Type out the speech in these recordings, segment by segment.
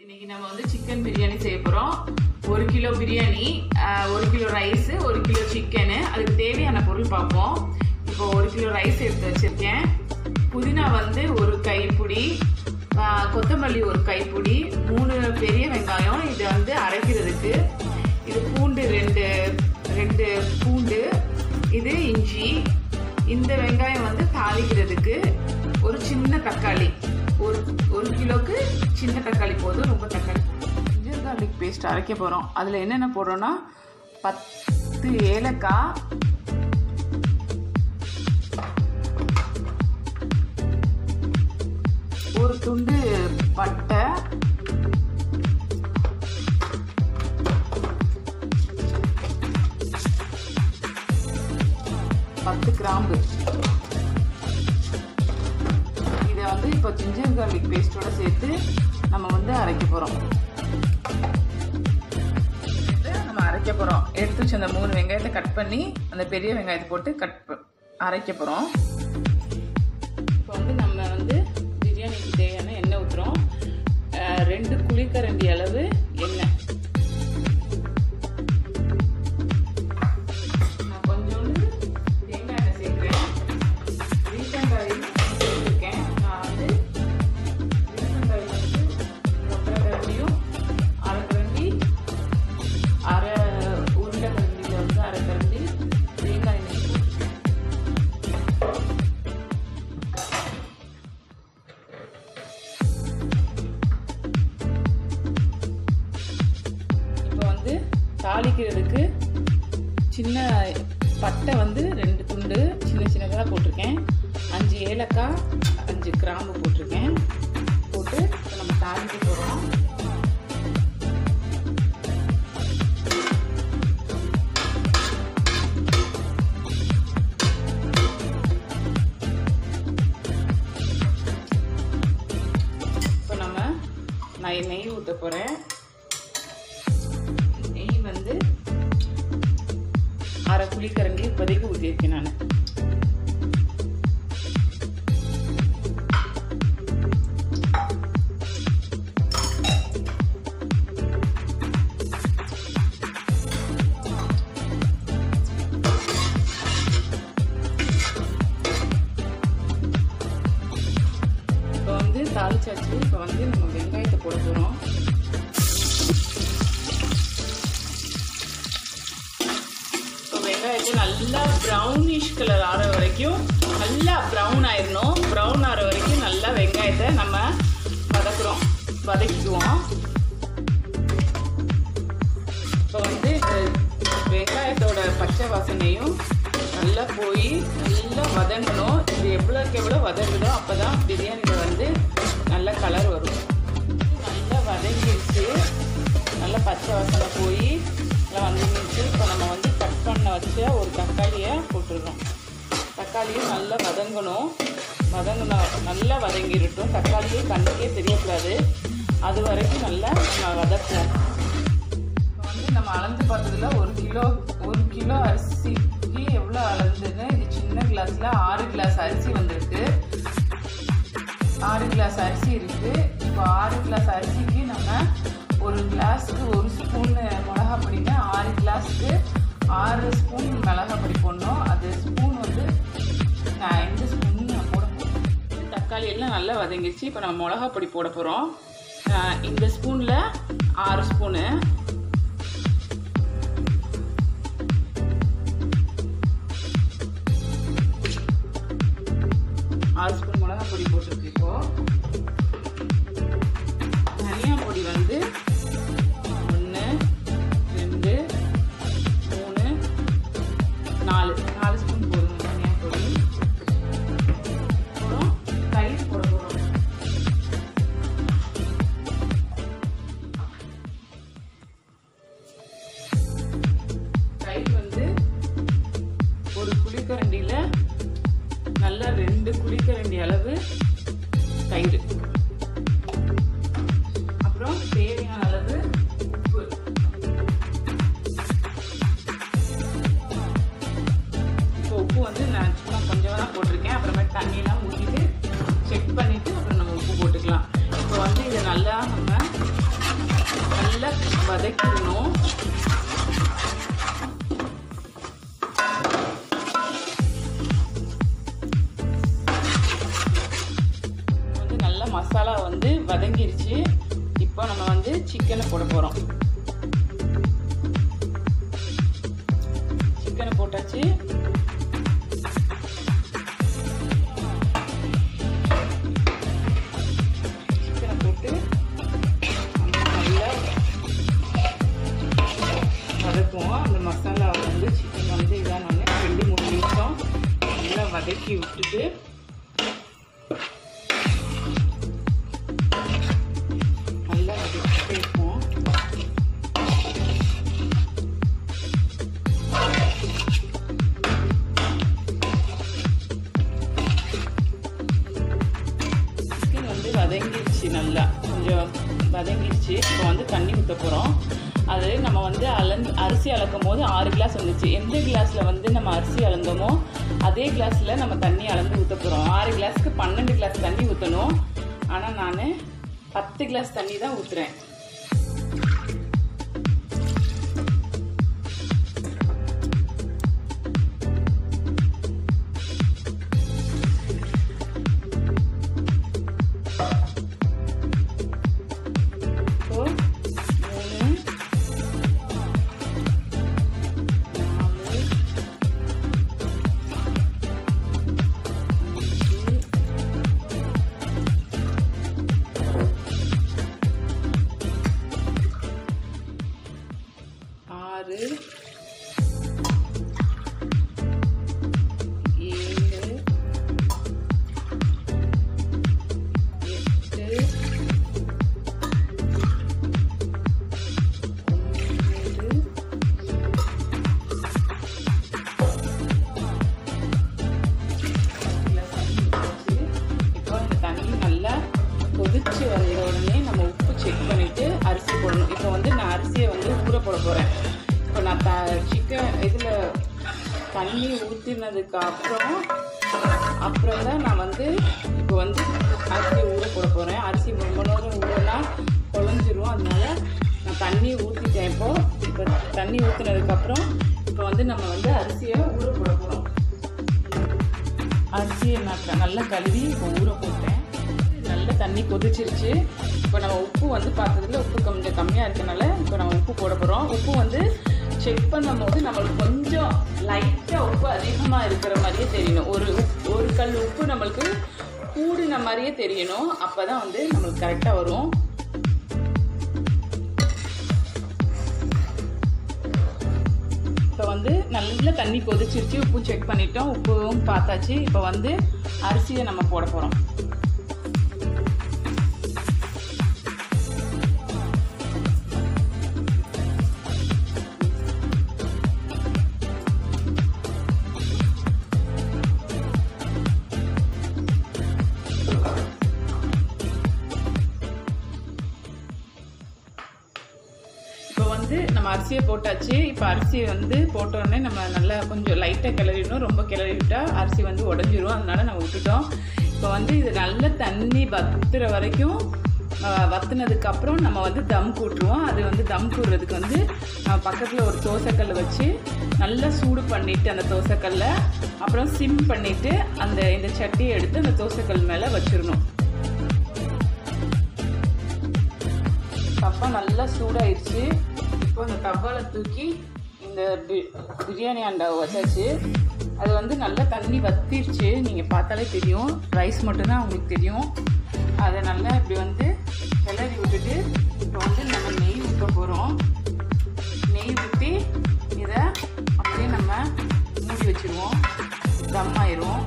இன்னைக்கு நம்ம வந்து சிக்கன் பிரியாணி செய்ய போகிறோம் ஒரு கிலோ பிரியாணி ஆஹ், ஒரு கிலோ ரைஸு ஒரு கிலோ சிக்கனு அதுக்கு தேவையான பொருள் பார்ப்போம் இப்போ ஒரு கிலோ ரைஸ் எடுத்து வச்சுருக்கேன் புதினா வந்து ஒரு கைப்பிடி ஆஹ், கொத்தமல்லி ஒரு கைப்பிடி மூணு பெரிய வெங்காயம் இது வந்து அரைக்கிறதுக்கு இது பூண்டு ரெண்டு ரெண்டு பூண்டு இது இஞ்சி இந்த வெங்காயம் வந்து தாளிக்கிறதுக்கு ஒரு சின்ன தக்காளி ஒரு ஒரு கிலோக்கு சின்ன தக்காளி போதும் ரொம்ப தக்காளி ஜிஞ்சர் கார்லிக் பேஸ்ட் அரைக்க போகிறோம் அதில் என்னென்ன போடுறோன்னா பத்து ஏலக்காய் ஒரு துண்டு பட்டை பத்து கிராம்பு இதை வந்து இப்போ ஜிஞ்சர் கார்லிக் பேஸ்ட்டோட சேர்த்து நம்ம வந்து அரைக்க போகிறோம் நம்ம அரைக்க போகிறோம் எடுத்து வச்சு அந்த மூணு வெங்காயத்தை கட் பண்ணி அந்த பெரிய வெங்காயத்தை போட்டு கட் ப- அரைக்க போகிறோம் இப்போ வந்து நம்ம வந்து பிரியாணிக்கு தேவையான எண்ணெய் ஊற்றுறோம் ரெண்டு குழிக்கரண்டி அளவு எண்ணெய் நான் கொஞ்சோண்டு தேங்காய் எண்ணெய் சேர்க்குறேன் ரீஃபண்ட் ஆயில் சேர்த்துருக்கேன் நான் வந்து ரீஃபண்ட் ஆயில் வந்து ஒன்றரை கரண்டியும் அரை கரண்டி அரை உருண்டை கரண்டியில் வந்து அரை கரண்டி தேங்காய் எண்ணெய் போட்டிருக்கேன் இப்போ வந்து தாளிக்கிறதுக்கு சின்ன பட்டை வந்து ரெண்டு துண்டு சின்ன சின்னதாக போட்டிருக்கேன் அஞ்சு ஏலக்காய் அஞ்சு கிராம்பு போட்டிருக்கேன் போட்டு இப்போ நம்ம தாளிக்க போகிறோம் இப்போ நம்ம நான் நெய் ஊற்ற போகிறேன் நெய் வந்து அரை குழிக்கரண்டி இப்போதைக்கு ஊற்றிருக்கேன் நான் இப்போ வந்து தாளிச்சாச்சு இப்போ வந்து நம்ம வெங்காயத்தை போட போகிறோம் இப்போ வெங்காயத்தை நல்லா ப்ரௌனிஷ் கலர் ஆற வரைக்கும் நல்லா ப்ரௌன் ஆயிடணும் ப்ரௌன் ஆற வரைக்கும் நல்லா வெங்காயத்தை நம்ம வதக்குறோம் வதக்கிக்குவோம் இப்போ வந்து இந்த வெங்காயத்தோட பச்சை வாசனையும் நல்லா போய் நல்லா வதங்கணும் இது எவ்வளோக்கு எவ்வளோ வதங்குதோ அப்போ தான் பிரியாணியில் வந்து நல்ல கலர் வரும் நல்லா வதங்கிடுச்சு நல்லா பச்சை வாசனை போய் நல்லா வந்துருந்துச்சு இப்போ நம்ம வந்து கட் பண்ண வச்ச ஒரு தக்காளியை போட்டுடுறோம் தக்காளியும் நல்லா வதங்கணும் வதங்கணும் நல்லா வதங்கிடட்டும் தக்காளியே கண்ணுக்கே தெரியக்கூடாது அது வரைக்கும் நல்லா நம்ம வதக்குவோம் இப்போ வந்து நம்ம அளந்து பார்த்ததுல ஒரு கிலோ ஒரு கிலோ அரிசிக்கு எவ்வளோ அளந்துன்னு இது சின்ன கிளாஸில் ஆறு கிளாஸ் அரிசி வந்திருக்கு ஆறு கிளாஸ் அரிசி இருக்கு இப்போ ஆறு கிளாஸ் அரிசிக்கு நம்ம ஒரு கிளாஸ்க்கு ஒரு ஸ்பூன் மிளகா பொடினா ஆறு கிளாஸ்க்கு ஆறு ஸ்பூன் மிளகா பொடி போடணும் அது ஸ்பூன் வந்து நான் எந்த ஸ்பூன் நான் போட போகிறேன் தக்காளி எல்லாம் நல்லா வதங்கிடுச்சு இப்போ நம்ம மிளகா பொடி போட போகிறோம் இந்த ஸ்பூனில் ஆறு ஸ்பூனு ஆறு ஸ்பூன் மிளகா பொடி போட்டிருக்கு இப்போ தனியா பொடி வந்து ஒன்று ரெண்டு மூணு நாலு நாலு ஸ்பூன் போதும் தனியா பொடி அப்புறம் தயிர் போட போகிறோம் நல்லா வதக்கிடணும் வந்து நல்ல மசாலா வந்து வதங்கிருச்சு இப்போ நம்ம வந்து சிக்கனை போட போகிறோம் சிக்கனை போட்டாச்சு சிக்கனை போட்டு நல்லா வதக்குவோம் அந்த மசாலா வந்து சிக்கன் வந்து இதானோடனே ரெண்டு மூணு நிமிஷம் நல்லா வதக்கி விட்டுட்டு நல்லா வதக்கிட்டே இருப்போம் சிக்கன் வந்து வதங்கிடுச்சு நல்லா கொஞ்சம் வதங்கிடுச்சு இப்போ வந்து தண்ணி ஊற்ற போகிறோம் அது நம்ம வந்து அளந்து அரிசி அளக்கும் போது ஆறு கிளாஸ் வந்துச்சு எந்த கிளாஸில் வந்து நம்ம அரிசி அளந்தோமோ அதே கிளாஸில் நம்ம தண்ணி அளந்து ஊற்ற போகிறோம் ஆறு கிளாஸ்க்கு பன்னெண்டு கிளாஸ் தண்ணி ஊற்றணும் ஆனால் நான் பத்து கிளாஸ் தண்ணி தான் ஊற்றுறேன் இப்போ மூணு நாலு அஞ்சு ஆறு ஏழு எட்டு ஒன்பது இப்போ இந்த தண்ணி நல்லா கொதிச்சு வந்த உடனே நம்ம உப்பு செக் பண்ணிட்டு அரிசி போடணும் இப்போ வந்து நான் அரிசியை வந்து ஊற போட போகிறேன் இப்போ நான் த சிக்கன் இதில் தண்ணி ஊற்றினதுக்கு அப்புறம் அப்புறம் தான் நான் வந்து இப்போ வந்து அரிசி ஊற போட போகிறேன் அரிசி ரொம்ப நேரம் ஊறனா குழஞ்சிரும் அதனால நான் தண்ணி ஊற்றிட்டேன் இப்போ இப்போ தண்ணி ஊற்றினதுக்கப்புறம் இப்போ வந்து நம்ம வந்து அரிசியை ஊற போட போகிறோம் அரிசியை நான் க- நல்லா கழுவி இப்போ ஊற போட்டேன் நல்ல தண்ணி கொதிச்சிருச்சு இப்போ நம்ம உப்பு வந்து பார்த்ததுல உப்பு கொஞ்சம் கம்மியாக இருக்கனால இப்போ நம்ம உப்பு போட போகிறோம் உப்பு வந்து செக் பண்ணும்போது நம்மளுக்கு கொஞ்சம் லைட்டாக உப்பு அதிகமாக இருக்கிற மாதிரியே தெரியணும் ஒரு உப்- ஒரு கல் உப்பு நம்மளுக்கு கூடின மாதிரியே தெரியணும் அப்போ தான் வந்து நம்மளுக்கு கரெக்டாக வரும் இப்போ வந்து நல்ல தண்ணி கொதிச்சிருச்சு உப்பு செக் பண்ணிட்டோம் உப்பும் பார்த்தாச்சு இப்போ வந்து அரிசியை நம்ம போட போகிறோம் இப்போ வந்து நம்ம அரிசியை போட்டாச்சு இப்போ அரிசியை வந்து போட்ட உடனே நம்ம நல்லா கொஞ்சம் லைட்டாக கிளறிடணும் ரொம்ப கிளறி விட்டா அரிசி வந்து உடஞ்சிரும் அதனால நம்ம விட்டுட்டோம் இப்போ வந்து இது நல்ல தண்ணி வத்துற வரைக்கும் ஆஹ், வத்துனதுக்கு அப்புறம் நம்ம வந்து தம் கூட்டுருவோம் அது வந்து தம் கூடுறதுக்கு வந்து நம்ம பக்கத்தில் ஒரு தோசைக்கல் வச்சு நல்லா சூடு பண்ணிட்டு அந்த தோசைக்கல்லை அப்புறம் சிம் பண்ணிட்டு அந்த இந்த சட்டியை எடுத்து அந்த தோசைக்கல் மேலே வச்சிடணும் தப்பா நல்லா சூடாயிருச்சு இப்போ அந்த தவால தூக்கி இந்த பி- பிரியாணி அண்டாவை வச்சாச்சு அது வந்து நல்லா தண்ணி வத்திருச்சு நீங்கள் பார்த்தாலே தெரியும் ரைஸ் மட்டும்தான் உங்களுக்கு தெரியும் அதை நல்லா இப்படி வந்து கிளறி விட்டுட்டு இப்போ வந்து நம்ம நெய் ஊற்ற போகிறோம் நெய் ஊற்றி இதை அப்படியே நம்ம மூடி வச்சிருவோம் தம் ஆயிரும்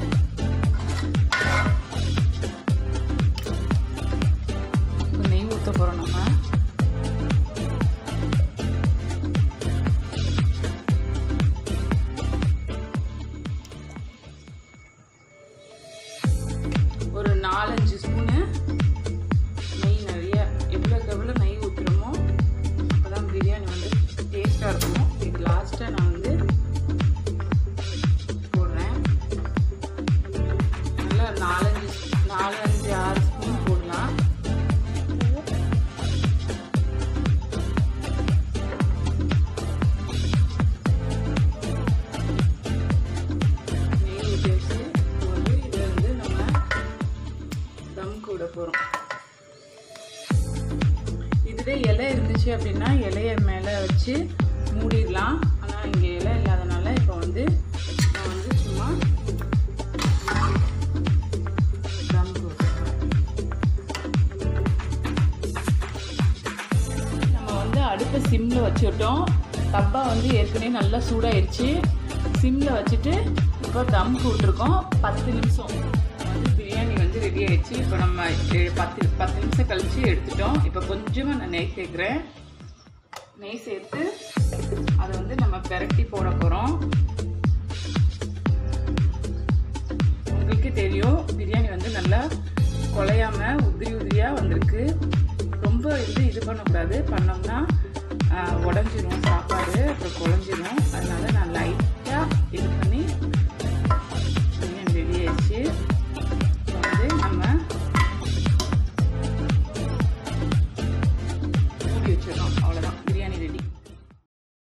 இப்போ நெய் ஊற்ற போகிறோம் நம்ம ஒரு நாலஞ்சு ஸ்பூனு நெய் நிறைய எவ்வளோக்கு எவ்வளோ நெய் ஊற்றுறோமோ அப்போ தான் பிரியாணி வந்து டேஸ்ட்டாக இருக்கும் இது லாஸ்ட்டாக நான் வந்து போடுறேன் நல்லா நாலஞ்சு நாலஞ்சு ஆறு ஸ்பூன் போடலாம் இதுவே இலை இருந்துச்சு அப்படின்னா இலைய மேலே வச்சு மூடிடலாம் ஆனால் இங்கே இலை இல்லாதனால இப்போ வந்து நான் வந்து சும்மா தம் போட்டுக்கிறேன். நம்ம வந்து அடுப்பை சிம்மில் வச்சுட்டோம் டப்பா வந்து ஏற்கனவே நல்லா சூடாயிருச்சு சிம்மில் வச்சுட்டு இப்போ தம் போட்டிருக்கோம் பத்து நிமிஷம் வந்து பிரியாணி வந்து ரெடி ஆயிடுச்சு இப்போ நம்ம எ- பத்து பத்து நிமிஷம் கழிச்சு எடுத்துட்டோம் இப்போ கொஞ்சமாக நான் நெய் சேர்க்குறேன் நெய் சேர்த்து அதை வந்து நம்ம பெரட்டி போட போகிறோம் உங்களுக்கு தெரியும் பிரியாணி வந்து நல்லா குலையாம உதிரி உதிரியாக வந்திருக்கு ரொம்ப இது இது பண்ணக்கூடாது பண்ணோம்னா ஆஹ், உடஞ்சிரும் சாப்பாடு அப்புறம் குழஞ்சிரும்